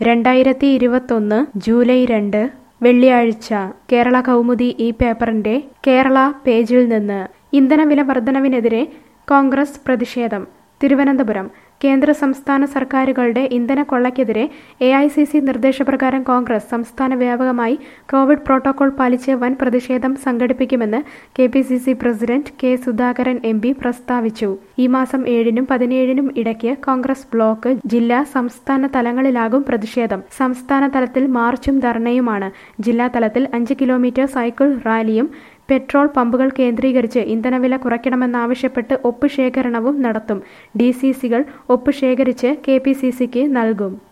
രണ്ടായിരത്തി ഇരുപത്തൊന്ന് ജൂലൈ രണ്ട് വെള്ളിയാഴ്ച കേരള കൗമുദി ഈ പേപ്പറിന്റെ കേരള പേജിൽ നിന്ന് ഇന്ധനവില വർധനവിനെതിരെ കോൺഗ്രസ് പ്രതിഷേധം തിരുവനന്തപുരം കേന്ദ്ര സംസ്ഥാന സർക്കാരുകളുടെ ഇന്ധനക്കൊള്ളയ്ക്കെതിരെ എ ഐ സി സി നിർദ്ദേശപ്രകാരം കോൺഗ്രസ് സംസ്ഥാന വ്യാപകമായി കോവിഡ് പ്രോട്ടോകോൾ പാലിച്ച് വൻ പ്രതിഷേധം സംഘടിപ്പിക്കുമെന്ന് K P C C president K Sudhakaran M P പ്രസ്താവിച്ചു ഈ മാസം ഏഴിനും പതിനേഴിനും ഇടയ്ക്ക് കോൺഗ്രസ് ബ്ലോക്ക് ജില്ലാ സംസ്ഥാന തലങ്ങളിലാകും പ്രതിഷേധം സംസ്ഥാന തലത്തിൽ മാർച്ചും ധർണയുമാണ് ജില്ലാ തലത്തിൽ അഞ്ച് കിലോമീറ്റർ സൈക്കിൾ റാലിയും പെട്രോൾ പമ്പുകൾ കേന്ദ്രീകരിച്ച് ഇന്ധനവില കുറയ്ക്കണമെന്നാവശ്യപ്പെട്ട് ഒപ്പ് ശേഖരണവും നടത്തും ഡി സി സികൾ ഒപ്പ് ശേഖരിച്ച് കെ പി സി സിക്ക് നൽകും